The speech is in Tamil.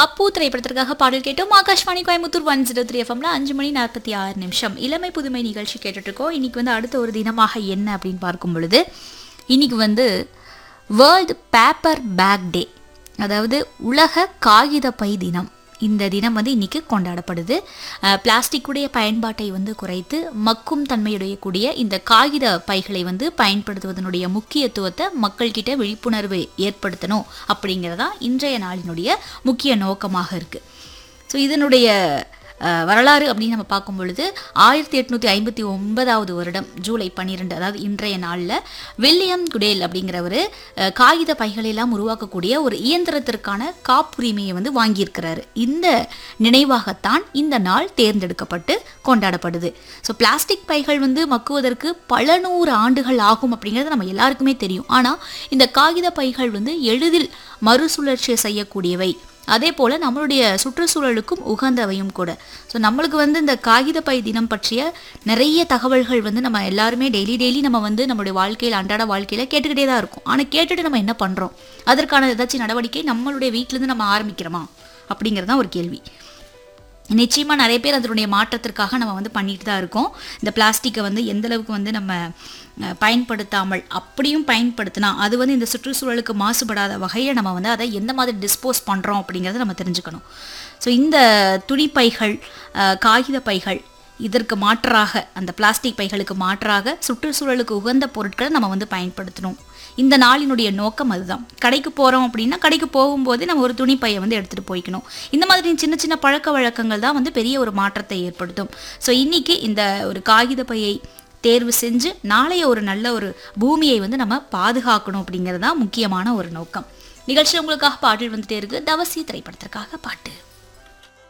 அப்பு திரைப்படத்திற்காக பாடல் கேட்டோம் Akashvani Coimbatore one zero three எஃப்எம்ல அஞ்சு மணி நாற்பத்தி ஆறு நிமிஷம் இளமை புதுமை நிகழ்ச்சி கேட்டுட்டு இருக்கோம் இன்னைக்கு வந்து அடுத்த ஒரு தினமாக என்ன அப்படின்னு பார்க்கும் பொழுது இன்னைக்கு வந்து வேர்ல்டு பேப்பர் பேக் டே அதாவது உலக காகித பை தினம் இந்த தினம் வந்து இன்னைக்கு கொண்டாடப்படுது அஹ், பிளாஸ்டிக்குடைய பயன்பாட்டை வந்து குறைத்து மக்கும் தன்மையுடைய கூடிய இந்த காகித பைகளை வந்து பயன்படுத்துவதனுடைய முக்கியத்துவத்தை மக்கள்கிட்ட விழிப்புணர்வு ஏற்படுத்தணும் அப்படிங்கிறதா இன்றைய நாளினுடைய முக்கிய நோக்கமாக இருக்கு ஸோ இதனுடைய அஹ், வரலாறு அப்படின்னு நம்ம பார்க்கும் பொழுது ஆயிரத்தி எட்நூற்றி ஐம்பத்தி ஒன்பதாவது வருடம் ஜூலை பன்னிரெண்டு அதாவது இன்றைய நாளில் வில்லியம் குடேல் அப்படிங்கிறவர் காகித பைகளெல்லாம் உருவாக்கக்கூடிய ஒரு இயந்திரத்திற்கான காப்புரிமையை வந்து வாங்கியிருக்கிறாரு இந்த நினைவாகத்தான் இந்த நாள் தேர்ந்தெடுக்கப்பட்டு கொண்டாடப்படுது ஸோ பிளாஸ்டிக் பைகள் வந்து மக்குவதற்கு பல நூறு ஆண்டுகள் ஆகும் அப்படிங்கிறது நம்ம எல்லாருக்குமே தெரியும் ஆனால் இந்த காகித பைகள் வந்து எளிதில் மறுசுழற்சி செய்யக்கூடியவை அதே போல் நம்மளுடைய சுற்றுச்சூழலுக்கும் உகந்தவையும் கூட ஸோ நம்மளுக்கு வந்து இந்த காகித பை தினம் பற்றிய நிறைய தகவல்கள் வந்து நம்ம எல்லாருமே டெய்லி டெய்லி நம்ம வந்து நம்மளுடைய வாழ்க்கையில் அன்றாட வாழ்க்கையில் கேட்டுக்கிட்டே தான் இருக்கும் ஆனால் கேட்டுட்டு நம்ம என்ன பண்ணுறோம் அதற்கான ஏதாச்சும் நடவடிக்கை நம்மளுடைய வீட்டிலேருந்து நம்ம ஆரம்பிக்கிறோமா அப்படிங்கிறது தான் ஒரு கேள்வி நிச்சயமாக நிறைய பேர் அதனுடைய மாற்றத்திற்காக நம்ம வந்து பண்ணிட்டு தான் இருக்கோம் இந்த பிளாஸ்டிக்கை வந்து எந்த அளவுக்கு வந்து நம்ம அஹ், பயன்படுத்தாமல் அப்படியும் பயன்படுத்தினா அது வந்து இந்த சுற்றுச்சூழலுக்கு மாசுபடாத வகையில் நம்ம வந்து அதை எந்த மாதிரி டிஸ்போஸ் பண்ணுறோம் அப்படிங்கிறத நம்ம தெரிஞ்சுக்கணும் ஸோ இந்த துணிப்பைகள் அஹ், காகித பைகள் இதற்கு மாற்றாக அந்த பிளாஸ்டிக் பைகளுக்கு மாற்றாக சுற்றுச்சூழலுக்கு உகந்த பொருட்களை நம்ம வந்து பயன்படுத்தணும் இந்த நாளினுடைய நோக்கம் அதுதான் கடைக்கு போகிறோம் அப்படின்னா கடைக்கு போகும்போது நம்ம ஒரு துணிப்பையை வந்து எடுத்துகிட்டு போய்க்கணும் இந்த மாதிரி சின்ன சின்ன பழக்க வழக்கங்கள் தான் வந்து பெரிய ஒரு மாற்றத்தை ஏற்படுத்தும் ஸோ இன்னைக்கு இந்த ஒரு காகித பையை தேர்வு செஞ்சு நாளைய ஒரு நல்ல ஒரு பூமியை வந்து நம்ம பாதுகாக்கணும் அப்படிங்கிறது தான் முக்கியமான ஒரு நோக்கம் நிகழ்ச்சி உங்களுக்காக பாடல் வந்துட்டே இருக்கு தவசி திரைப்படத்திற்காக பாட்டு